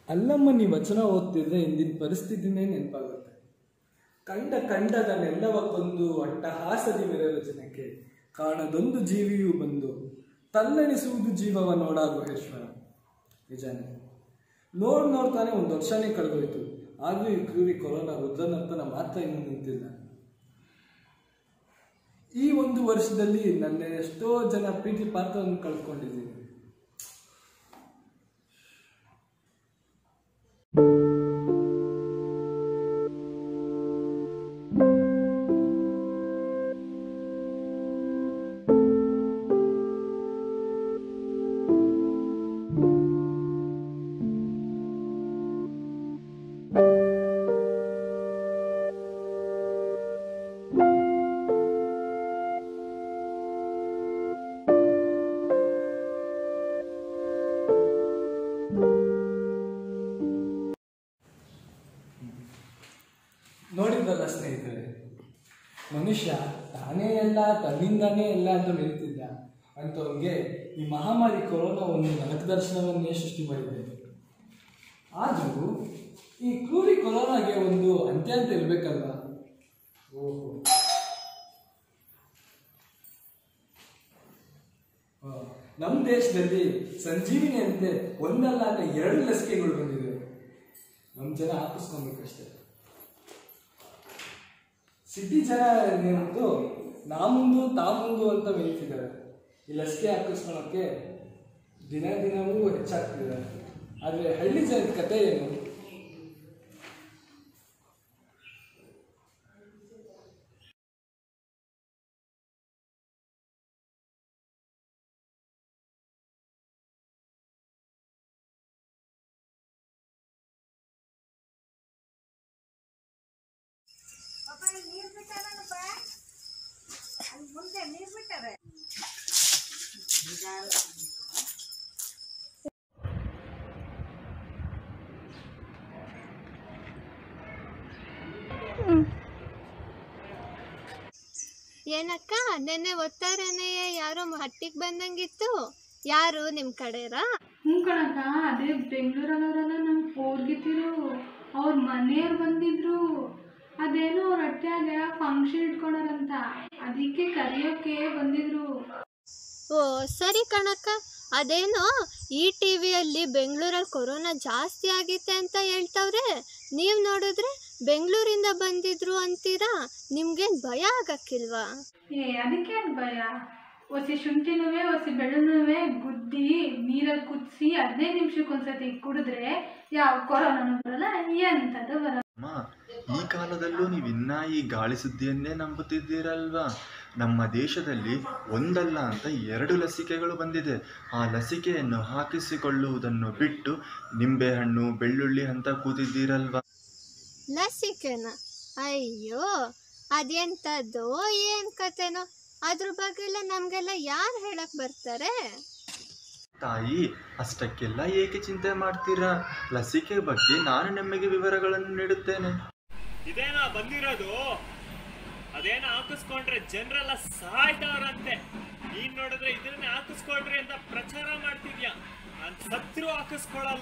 ಅಲ್ಲಮ್ಮ ನೀ ವಚನ ಓದ್ತಿದ್ರೆ ಇಂದಿನ ಪರಿಸ್ಥಿತಿನೇ ನೆನಪಾಗುತ್ತೆ ಕಂಡ ಕಂಡದನ್ನೆಲ್ಲವ ಕೊಂದು ಅಟ್ಟಹಾಸದಿ ಮೆರೆದ ಜನಕ್ಕೆ ಕಾಣದೊಂದು ಜೀವಿಯೂ ಬಂದು ತಲ್ಲಣಿಸುವುದು ಜೀವವ ನೋಡ ಗುಹೇಶ್ವರ ನಿಜಾನೇ ನೋಡ್ ನೋಡ್ತಾನೆ ಒಂದು ವರ್ಷನೇ ಕಳೆದೋಯ್ತು ಆದ್ರೂ ಈ ಕ್ರೂರಿ ಕೊರೋನಾ ರುದ್ರನರ್ತನ ಮಾತ್ರ ಇನ್ನೂ ನಿಂತಿಲ್ಲ ಈ ಒಂದು ವರ್ಷದಲ್ಲಿ ನನ್ನ ಎಷ್ಟೋ ಜನ ಪ್ರೀತಿ ಪಾತ್ರವನ್ನು ಕಳ್ಕೊಂಡಿದ್ದೀನಿ ನೋಡಿದ್ರಲ್ಲ ಸ್ನೇಹಿತರೆ ಮನುಷ್ಯ ತಾನೇ ಎಲ್ಲ ತನ್ನಿಂದಾನೇ ಎಲ್ಲ ಅಂತ ಬೆಳೀತಿದ್ದ ಅಂಥವ್ರಿಗೆ ಈ ಮಹಾಮಾರಿ ಕೊರೋನಾ ಒಂದು ನರಕ ದರ್ಶನವನ್ನೇ ಸೃಷ್ಟಿ ಮಾಡಿದೆ ಆದರೂ ಈ ಕ್ರೂರಿ ಕೊರೋನಾಗೆ ಒಂದು ಅಂತ್ಯ ಅಂತ ಇರಬೇಕಲ್ವಾ ಓಹೋ ಆ, ನಮ್ಮ ದೇಶದಲ್ಲಿ ಸಂಜೀವಿನಿ ಅಂತೆ ಒಂದಲ್ಲ ಅಂತ ಎರಡು ಲಸಿಕೆಗಳು ಬಂದಿದೆ ನಮ್ಮ ಜನ ಹಾಕಿಸ್ಕೊಬೇಕಷ್ಟೇ ಸಿಟಿ ಜನ ಏನುಂಟು ನಾ ಮುಂದು ತಾ ಮುಂದು ಅಂತ ಬೆಳೀತಿದ್ದಾರೆ ಈ ಲಸಿಕೆ ಹಾಕಿಸ್ಕೊಳಕ್ಕೆ ದಿನ ದಿನವೂ ಹೆಚ್ಚಾಗ್ತಿದ್ದಾರೆ ಆದರೆ ಹಳ್ಳಿ ಜನದ ಕತೆ ಏನು ನೀರ್ ಬಿಟ್ಟಾರನಪ್ಪ ಅಲ್ಲಿ ಮುಂದೆ ನೀರ್ ಬಿಟ್ಟಾರೆ ಏನಕ್ಕ ನೆನ್ನೆ ಒತ್ತಾರನೆಯ ಯಾರೋ ಹಟ್ಟಿಗೆ ಬಂದಂಗಿತ್ತು ಯಾರು ನಿಮ್ಮ ಕಡೆರಾ ಹ್ಞೂ ಕಣಕ್ಕ ಅದೇ ಬೆಂಗಳೂರಲ್ಲವರೆಲ್ಲ ನಮ್ಮ ಹೋಗಿತ್ತಿರು ಅವ್ರ ಮನೆಯವ್ರು ಬಂದಿದ್ರು ಅದೇನೋ ಅವ್ರ ಹೊಟ್ಯಾಗ ಫಂಕ್ಷನ್ ಇಟ್ಕೊಂಡಾರಂತ ಅದಕ್ಕೆ ಕರೆಯೋಕೆ ಬಂದಿದ್ರು ಓ ಸರಿ ಕಣಕ್ಕ ಅದೇನೋ ಈ ಟಿ ವಿಯಲ್ಲಿ ಬೆಂಗಳೂರಲ್ಲಿ ಕೊರೋನಾ ಜಾಸ್ತಿ ಆಗೈತೆ ಅಂತ ಹೇಳ್ತವ್ರೆ ನೀವು ನೋಡಿದ್ರೆ ಬೆಂಗಳೂರಿಂದ ಬಂದಿದ್ರು ಅಂತೀರಾ ನಿಮ್ಗೇನು ಭಯ ಆಗಕ್ಕಿಲ್ವಾ ಏ ಅದಕ್ಕೆ ಯಾಕ್ ಭಯ ಒಸಿ ಶುಂಠಿನೂ ಒಸಿ ಬೆಳ್ಳುಳ್ಳಿನೂ ಗುದ್ದಿ ನೀರಲ್ಲಿ ಕುದಿಸಿ ಹದಿನೈದು ನಿಮಿಷಕ್ಕೆ ಒಂದ್ಸತಿ ಕುಡಿದ್ರೆ ಯಾವ ಕೊರೋನಾನು ಬರಲ್ಲ ಎಂಥದ್ದು ಬರಲ್ಲ ಅಮ್ಮ ಈ ಕಾಲದಲ್ಲೂ ನೀವು ಇನ್ನ ಈ ಗಾಳಿ ಸುದ್ದಿಯನ್ನೇ ನಂಬುತ್ತಿದ್ದೀರಲ್ವಾ ನಮ್ಮ ದೇಶದಲ್ಲಿ ಒಂದಲ್ಲ ಅಂತ ಎರಡು ಲಸಿಕೆಗಳು ಬಂದಿದೆ ಆ ಲಸಿಕೆಯನ್ನು ಹಾಕಿಸಿಕೊಳ್ಳುವುದನ್ನು ಬಿಟ್ಟು ನಿಂಬೆಹಣ್ಣು ಬೆಳ್ಳುಳ್ಳಿ ಅಂತ ಕೂತಿದ್ದೀರಲ್ವಾ ಲಸಿಕೆನ ಅಯ್ಯೋ ಅದೆಂಥದ್ದು ಏನು ಕತೆನೋ ಅದ್ರ ಬಗ್ಗೆ ಎಲ್ಲ ನಮಗೆಲ್ಲ ಯಾರು ಹೇಳಕ್ ಬರ್ತಾರೆ ತಾಯಿ ಅಷ್ಟಕ್ಕೆಲ್ಲ ಏಕೆ ಚಿಂತೆ ಮಾಡ್ತೀರಾ ಲಸಿಕೆ ಬಗ್ಗೆ ನಾನು ನಿಮಗೆ ವಿವರಗಳನ್ನು ನೀಡುತ್ತೇನೆ ಇದೇನಾ ಬಂದಿರೋದು ಅದೇನ ಹಾಕಿಸ್ಕೊಂಡ್ರೆ ಜನರೆಲ್ಲ ಸಾಯ್ತಾವ್ರಂತೆ ನೀನ್ ನೋಡಿದ್ರೆ ಇದನ್ನೇ ಹಾಕಿಸ್ಕೊಳ್ರಿ ಅಂತ ಪ್ರಚಾರ ಮಾಡ್ತಿದ್ಯಾ ನಾನ್ ಸತ್ರು ಹಾಕಿಸ್ಕೊಳಲ್ಲ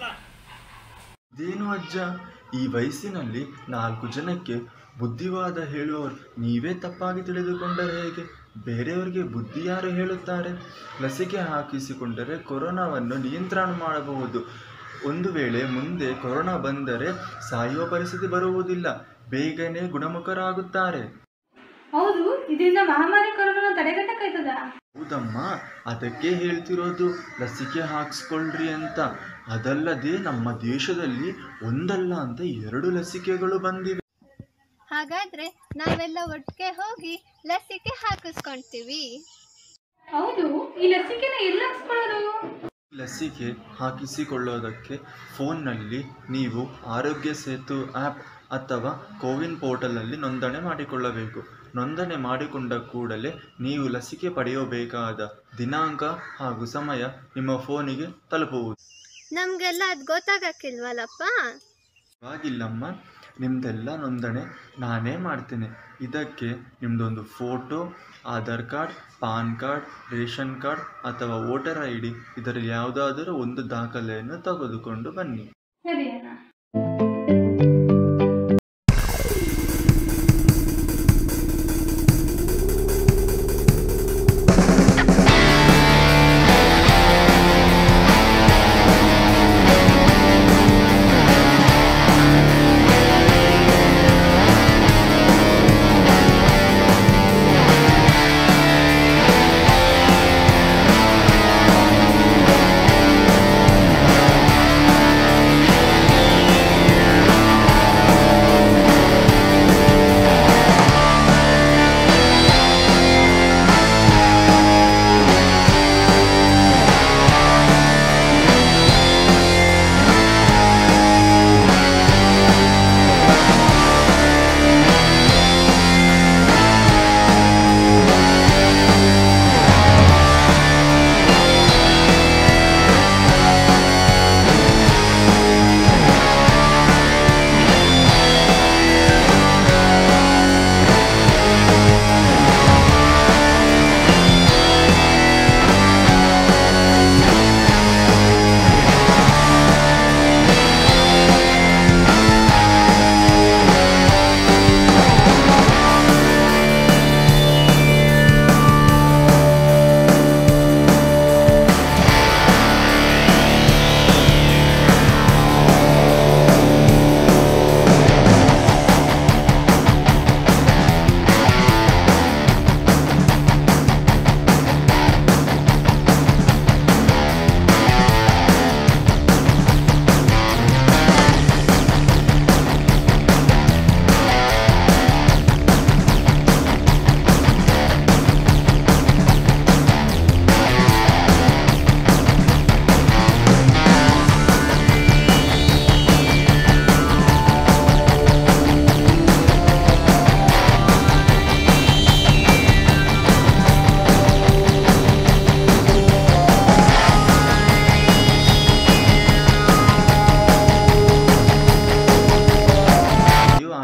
ಇದೇನು ಅಜ್ಜ ಈ ವಯಸ್ಸಿನಲ್ಲಿ ನಾಲ್ಕು ಜನಕ್ಕೆ ಬುದ್ಧಿವಾದ ಹೇಳುವವರು ನೀವೇ ತಪ್ಪಾಗಿ ತಿಳಿದುಕೊಂಡರೆ ಹೇಗೆ ಬೇರೆಯವರಿಗೆ ಬುದ್ಧಿ ಯಾರು ಹೇಳುತ್ತಾರೆ ಲಸಿಕೆ ಹಾಕಿಸಿಕೊಂಡರೆ ಕೊರೋನಾವನ್ನು ನಿಯಂತ್ರಣ ಮಾಡಬಹುದು ಒಂದು ವೇಳೆ ಮುಂದೆ ಕೊರೋನಾ ಬಂದರೆ ಸಾಯುವ ಪರಿಸ್ಥಿತಿ ಬರುವುದಿಲ್ಲ ಬೇಗನೆ ಗುಣಮುಖರಾಗುತ್ತಾರೆ ಹೌದು ಇದರಿಂದ ಮಹಾಮಾರಿ ಕೊರೋನಾ ತಡೆಗಟ್ಟಕ್ಕಾಯ್ತದ ಹೌದಮ್ಮ ಅದಕ್ಕೆ ಹೇಳ್ತಿರೋದು ಲಸಿಕೆ ಹಾಕ್ಸ್ಕೊಳ್ರಿ ಅಂತ ಅದಲ್ಲದೆ ನಮ್ಮ ದೇಶದಲ್ಲಿ ಒಂದಲ್ಲ ಅಂತ ಎರಡು ಲಸಿಕೆಗಳು ಬಂದಿವೆ ಹಾಗಾದ್ರೆ ನಾವೆಲ್ಲ ಒಟ್ಟಿಗೆ ಹೋಗಿ ಲಸಿಕೆ ಹಾಕಿಸ್ಕೊಳ್ತೀವಿ ಹೌದು ಈ ಲಸಿಕೆನ ಎಲ್ಲಿ ಹಾಕ್ಸ್ಕೊಳ್ಳೋದು ಲಸಿಕೆ ಹಾಕಿಸಿಕೊಳ್ಳೋದಕ್ಕೆ ಫೋನ್ನಲ್ಲಿ ನೀವು ಆರೋಗ್ಯ ಸೇತು ಆ್ಯಪ್ ಅಥವಾ ಕೋವಿನ್ ಪೋರ್ಟಲಲ್ಲಿ ನೋಂದಣಿ ಮಾಡಿಕೊಳ್ಳಬೇಕು ನೋಂದಣಿ ಮಾಡಿಕೊಂಡ ಕೂಡಲೇ ನೀವು ಲಸಿಕೆ ಪಡೆಯಬೇಕಾದ ದಿನಾಂಕ ಹಾಗೂ ಸಮಯ ನಿಮ್ಮ ಫೋನಿಗೆ ತಲುಪುವುದು ನಮಗೆಲ್ಲ ಅದು ಗೊತ್ತಾಗಕ್ಕಿಲ್ವಲ್ಲಪ್ಪ ಆಗಿಲ್ಲಮ್ಮ ನಿಮ್ಮದೆಲ್ಲ ನೋಂದಣಿ ನಾನೇ ಮಾಡ್ತೇನೆ ಇದಕ್ಕೆ ನಿಮ್ಮದೊಂದು photo Aadhaar card PAN card ration card ಅಥವಾ ವೋಟರ್ ಐ ಡಿ ಇದರಲ್ಲಿ ಯಾವುದಾದರೂ ಒಂದು ದಾಖಲೆಯನ್ನು ತೆಗೆದುಕೊಂಡು ಬನ್ನಿ ಸರಿ ಅಕ್ಕ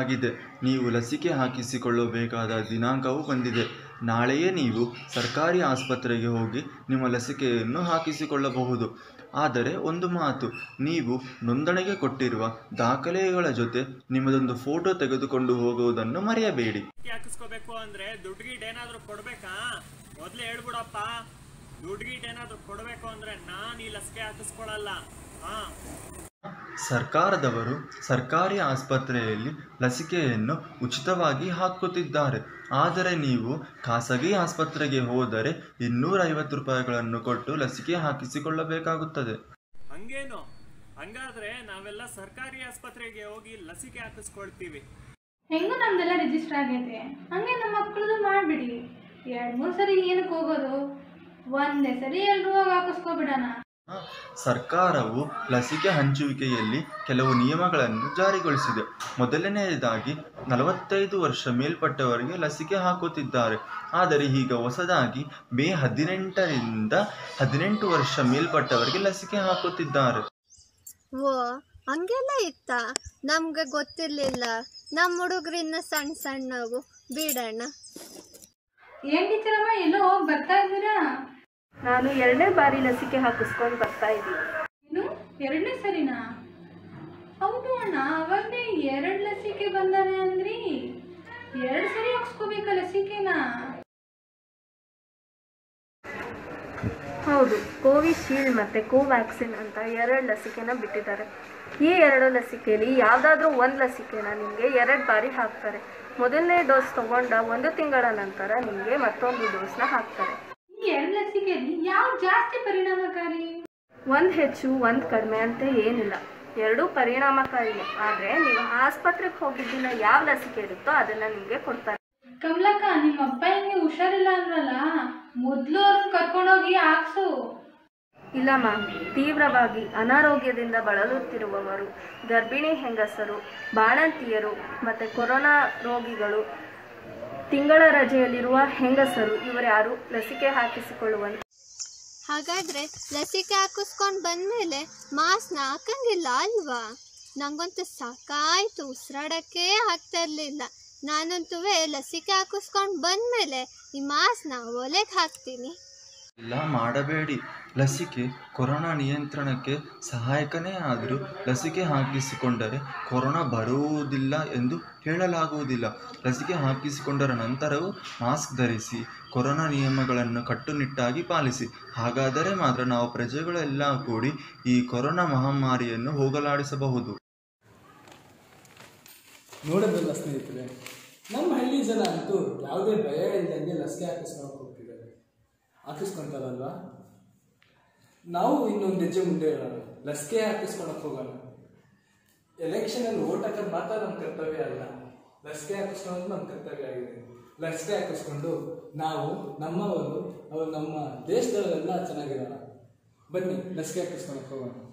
ಆಗಿದೆ ನೀವು ಲಸಿಕೆ ಹಾಕಿಸಿಕೊಳ್ಳಬೇಕಾದ ದಿನಾಂಕವೂ ಬಂದಿದೆ ನಾಳೆಯೇ ನೀವು ಸರ್ಕಾರಿ ಆಸ್ಪತ್ರೆಗೆ ಹೋಗಿ ನಿಮ್ಮ ಲಸಿಕೆಯನ್ನು ಹಾಕಿಸಿಕೊಳ್ಳಬಹುದು ಆದರೆ ಒಂದು ಮಾತು ನೀವು ನೋಂದಣಿಗೆ ಕೊಟ್ಟಿರುವ ದಾಖಲೆಗಳ ಜೊತೆ ನಿಮ್ಮದೊಂದು ಫೋಟೋ ತೆಗೆದುಕೊಂಡು ಹೋಗುವುದನ್ನು ಮರೆಯಬೇಡಿ ಲಸಿಕೆ ಹಾಕಿಸ್ಕೋಬೇಕು ಅಂದ್ರೆ ದುಡ್ಡು ಗೀಡ್ ಏನಾದ್ರು ಕೊಡ್ಬೇಕಾ ಮೊದ್ಲೇ ಹೇಳ್ಬಿಡಪ್ಪ ದುಡ್ಡು ಗೀಡ್ ಏನಾದ್ರು ಕೊಡ್ಬೇಕು ಅಂದ್ರೆ ನಾನ್ ಈ ಲಸಿಕೆ ಹಾಕಿಸ್ಕೊಳಲ್ಲ ಹಾ ಸರ್ಕಾರದವರು ಸರ್ಕಾರಿ ಆಸ್ಪತ್ರೆಯಲ್ಲಿ ಲಸಿಕೆಯನ್ನು ಉಚಿತವಾಗಿ ಹಾಕುತ್ತಿದ್ದಾರೆ ಆದರೆ ನೀವು ಖಾಸಗಿ ಆಸ್ಪತ್ರೆಗೆ ಹೋದರೆ ಇನ್ನೂರೈವತ್ತು ರೂಪಾಯಿಗಳನ್ನು ಕೊಟ್ಟು ಲಸಿಕೆ ಹಾಕಿಸಿಕೊಳ್ಳಬೇಕಾಗುತ್ತದೆ ಹಂಗೇನು ಹಂಗಾದ್ರೆ ನಾವೆಲ್ಲ ಸರ್ಕಾರಿ ಆಸ್ಪತ್ರೆಗೆ ಹೋಗಿ ಲಸಿಕೆ ಹಾಕಿಸ್ಕೊಳ್ತೀವಿ ಹೆಂಗೂ ನಮ್ದೆಲ್ಲ ರಿಜಿಸ್ಟರ್ ಆಗೈತೆ ಹಂಗೆ ನಮ್ಮ ಮಕ್ಕಳದು ಮಾಡಿಬಿಡಿ ಎರಡು ಮೂರು ಸರಿ ಏನಕ್ಕೆ ಹೋಗೋದು ಒಂದೇ ಸರಿ ಎಲ್ರೂ ಹೋಗಿ ಹಾಕಿಸ್ಕೊಬಿಡೋಣ ಸರ್ಕಾರವು ಲಸಿಕೆ ಹಂಚುವಿಕೆಯಲ್ಲಿ ಕೆಲವು ನಿಯಮಗಳನ್ನು ಜಾರಿಗೊಳಿಸಿದೆ ಮೊದಲನೆಯದಾಗಿ ನಲವತ್ತೈದು ವರ್ಷ ಮೇಲ್ಪಟ್ಟವರಿಗೆ ಲಸಿಕೆ ಹಾಕುತ್ತಿದ್ದಾರೆ ಆದರೆ ಈಗ ಹೊಸದಾಗಿ ಮೇ ಹದಿನೆಂಟರಿಂದ ಹದಿನೆಂಟು ವರ್ಷ ಮೇಲ್ಪಟ್ಟವರಿಗೆ ಲಸಿಕೆ ಹಾಕುತ್ತಿದ್ದಾರೆ ಓ ಹಂಗೆಲ್ಲ ಇತ್ತ ನಮ್ಗೆ ಗೊತ್ತಿರ್ಲಿಲ್ಲ ನಮ್ಮ ಹುಡುಗರಿನ್ನ ಸಣ್ಣ ಸಣ್ಣವು ಬಿಡೋಣ ಏನ್ ಟೀಚರಮ್ಮ ಎಲ್ಲೋ ಹೋಗಿ ಬರ್ತಾ ಇದ್ದೀರಾ ನಾನು ಎರಡನೇ ಬಾರಿ ಲಸಿಕೆ ಹಾಕಿಸ್ಕೊಂಡು ಬರ್ತಾ ಇದ್ದೀನಿ ಏನು ಎರಡನೇ ಸರಿನಾ ಹೌದು ಅಣ್ಣ ಅವಾಗಲೇ ಎರಡು ಲಸಿಕೆ ಬಂದಾವೆ ಅಂದ್ರಿ ಎರಡು ಸರಿ ಹಾಕ್ಸ್ಕೋಬೇಕ ಲಸಿಕೆನಾ ಹೌದು ಕೋವಿಶೀಲ್ಡ್ ಮತ್ತು ಕೋವ್ಯಾಕ್ಸಿನ್ ಅಂತ ಎರಡು ಲಸಿಕೆನ ಬಿಟ್ಟಿದ್ದಾರೆ ಈ ಎರಡು ಲಸಿಕೆಯಲ್ಲಿ ಯಾವುದಾದ್ರೂ ಒಂದು ಲಸಿಕೆನ ನಿಮಗೆ ಎರಡು ಬಾರಿ ಹಾಕ್ತಾರೆ ಮೊದಲನೇ ಡೋಸ್ ತಗೊಂಡ ಒಂದು ತಿಂಗಳ ನಂತರ ನಿಮಗೆ ಮತ್ತೊಂದು ಡೋಸ್ನ ಹಾಕ್ತಾರೆ ಈ ಎರಡು ಲಸಿಕೆಯಲ್ಲಿ ಯಾವ ಜಾಸ್ತಿ ಪರಿಣಾಮಕಾರಿ ಒಂದು ಹೆಚ್ಚು ಒಂದು ಕಡಿಮೆ ಅಂತ ಏನಿಲ್ಲ ಎರಡೂ ಪರಿಣಾಮಕಾರಿನೇ ಆದರೆ ನೀವು ಆಸ್ಪತ್ರೆಗೆ ಹೋಗಿದ್ದಿನ ಯಾವ ಲಸಿಕೆ ಇರುತ್ತೋ ಅದನ್ನು ನಿಮಗೆ ಕೊಡ್ತಾರೆ ಕಮಲಕ್ಕ ನಿಮ್ಮ ಅಪ್ಪ ಹಿಂಗೆ ಹುಷಾರಿಲ್ಲ ಅಂದ್ರಲ್ಲ ಮೊದ್ಲು ಅವ್ರನ್ನ ಕರ್ಕೊಂಡೋಗಿ ಹಾಕ್ಸು ಇಲ್ಲ ಮ್ಯಾಮ್ ತೀವ್ರವಾಗಿ ಅನಾರೋಗ್ಯದಿಂದ ಬಳಲುತ್ತಿರುವವರು ಗರ್ಭಿಣಿ ಹೆಂಗಸರು ಬಾಣಂತಿಯರು ಮತ್ತು ಕೊರೋನಾ ರೋಗಿಗಳು ತಿಂಗಳ ರಜೆಯಲ್ಲಿರುವ ಹೆಂಗಸರು ಇವರ್ಯಾರು ಲಸಿಕೆ ಹಾಕಿಸಿಕೊಳ್ಳುವಂತೆ ಹಾಗಾದ್ರೆ ಲಸಿಕೆ ಹಾಕಿಸ್ಕೊಂಡು ಬಂದ್ಮೇಲೆ ಮಾಸ್ಕ್ನ ಹಾಕಂಗಿಲ್ಲ ಅಲ್ವಾ ನಂಗಂತೂ ಸಾಕಾಯ್ತು ಉಸಿರಾಡೋಕ್ಕೆ ಆಗ್ತಾ ಇರಲಿಲ್ಲ ನಾನಂತೂ ಲಸಿಕೆ ಹಾಕಿಸ್ಕೊಂಡು ಬಂದ್ಮೇಲೆ ಈ ಮಾಸ್ಕ್ನ ಒಲೆಗೆ ಹಾಕ್ತೀನಿ ಇಲ್ಲ ಮಾಡಬೇಡಿ ಲಸಿಕೆ ಕೊರೋನಾ ನಿಯಂತ್ರಣಕ್ಕೆ ಸಹಾಯಕನೇ ಆದರೂ ಲಸಿಕೆ ಹಾಕಿಸಿಕೊಂಡರೆ ಕೊರೋನಾ ಬರುವುದಿಲ್ಲ ಎಂದು ಹೇಳಲಾಗುವುದಿಲ್ಲ ಲಸಿಕೆ ಹಾಕಿಸಿಕೊಂಡರ ನಂತರವೂ ಮಾಸ್ಕ್ ಧರಿಸಿ ಕೊರೋನಾ ನಿಯಮಗಳನ್ನು ಕಟ್ಟುನಿಟ್ಟಾಗಿ ಪಾಲಿಸಿ ಹಾಗಾದರೆ ಮಾತ್ರ ನಾವು ಪ್ರಜೆಗಳೆಲ್ಲ ಕೂಡಿ ಈ ಕೊರೋನಾ ಮಹಾಮಾರಿಯನ್ನು ಹೋಗಲಾಡಿಸಬಹುದು ನೋಡೋದಲ್ಲ ಸ್ನೇಹಿತರೆ ನಮ್ಮ ಹಳ್ಳಿ ಜನ ಅಂತೂ ಯಾವುದೇ ಭಯ ಇಲ್ದಂಗೆ ಲಸಿಕೆ ಹಾಕಿಸ್ಕೊಳಕ್ ಹೋಗ್ತಿದ್ದಾರೆ ಹಾಕಿಸ್ಕೊಂತಾರಲ್ವಾ ನಾವು ಇನ್ನೊಂದು ಹೆಜ್ಜೆ ಮುಂದೆ ಇರೋಣ ಲಸಿಕೆ ಹಾಕಿಸ್ಕೊಳಕ್ ಹೋಗೋಣ ಎಲೆಕ್ಷನಲ್ಲಿ ಓಟ್ ಹಾಕೋದು ಮಾತ್ರ ನಮ್ಮ ಕರ್ತವ್ಯ ಅಲ್ಲ ಲಸಿಕೆ ಹಾಕಿಸ್ಕೊಳ್ಳೋದು ನಮ್ಮ ಕರ್ತವ್ಯ ಆಗಿದೆ ಲಸಿಕೆ ಹಾಕಿಸ್ಕೊಂಡು ನಾವು ನಮ್ಮವರು ಅವ್ರು ನಮ್ಮ ದೇಶದವರೆಲ್ಲ ಚೆನ್ನಾಗಿರೋಣ ಬನ್ನಿ ಲಸಿಕೆ ಹಾಕಿಸ್ಕೊಳಕ್ ಹೋಗೋಣ